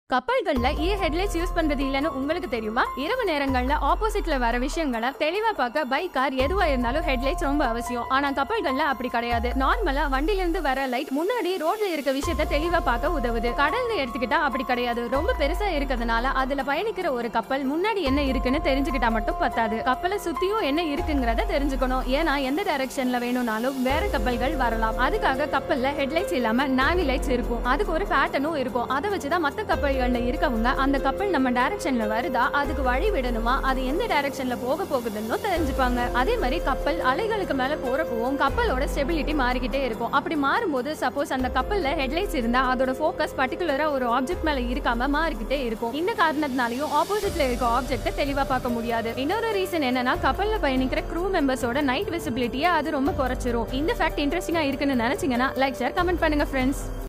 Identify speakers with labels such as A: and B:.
A: கப்பல்கள்ல ஏன் headlights use பண்றது இல்லைன்னு உங்களுக்கு தெரியுமா இரவு நேரங்கள்ல ஆப்போசிட்ல வர விஷயங்களை தெளிவா பார்க்க பைக் கார் எதுவா இருந்தாலும் ஹெட்லைட்ஸ் ரொம்ப அவசியம் ஆனா கப்பல்கள்ல அப்படி கிடையாது நார்மலா வண்டில இருந்து வர லைட் முன்னாடி ரோட்ல இருக்க விஷயத்த தெளிவா பார்க்க உதவுது கடல்ல எடுத்துக்கிட்டா அப்படி கிடையாது ரொம்ப பெருசா இருக்கிறதுனால அதுல பயணிக்கிற ஒரு கப்பல் முன்னாடி என்ன இருக்குன்னு தெரிஞ்சுக்கிட்டா மட்டும் பத்தாது கப்பலை சுத்தியும் என்ன இருக்குங்கிறத தெரிஞ்சுக்கணும் ஏன்னா எந்த டைரக்ஷன்ல வேணும்னாலும் வேற கப்பல்கள் வரலாம் அதுக்காக கப்பல்ல ஹெட்லைட்ஸ் இல்லாம நாவி லைட்ஸ் இருக்கும் அதுக்கு ஒரு பேட்டர்னும் இருக்கும் அதை வச்சுதான் மத்த கப்பல்கள்ல இருக்கவங்க அந்த கப்பல் நம்ம டைரக்ஷன்ல வருதா அதுக்கு வழி விடணுமா அது எந்த டைரக்ஷன்ல போக போகுதுன்னு தெரிஞ்சுப்பாங்க அதே மாதிரி கப்பல் அலைகளுக்கு மேல போறப்பவும் கப்பலோட ஸ்டெபிலிட்டி மாறிக்கிட்டே இருக்கும் அப்படி மாறும்போது சப்போஸ் அந்த கப்பல்ல ஹெட்லைட்ஸ் இருந்தா அதோட ஃபோக்கஸ் பர்டிகுலரா ஒரு ஆப்ஜெக்ட் மேல இருக்காம மாறிக்கிட்டே இருக்கும் இந்த காரணத்தினாலயும் ஆப்போசிட்ல இருக்க ஆப்ஜெக்ட தெளிவா பார்க்க முடியாது இன்னொரு ரீசன் என்னன்னா கப்பல்ல பயணிக்கிற க்ரூ மெம்பர்ஸோட நைட் விசிபிலிட்டியை அது ரொம்ப குறைச்சிரும் இந்த ஃபேக்ட் இன்ட்ரெஸ்டிங்கா இருக்குன்னு நினைச்சீங்கன்னா லைக் ஷேர் கமெண்ட் பண்ணுங்க ஃப்ரெண்ட்ஸ்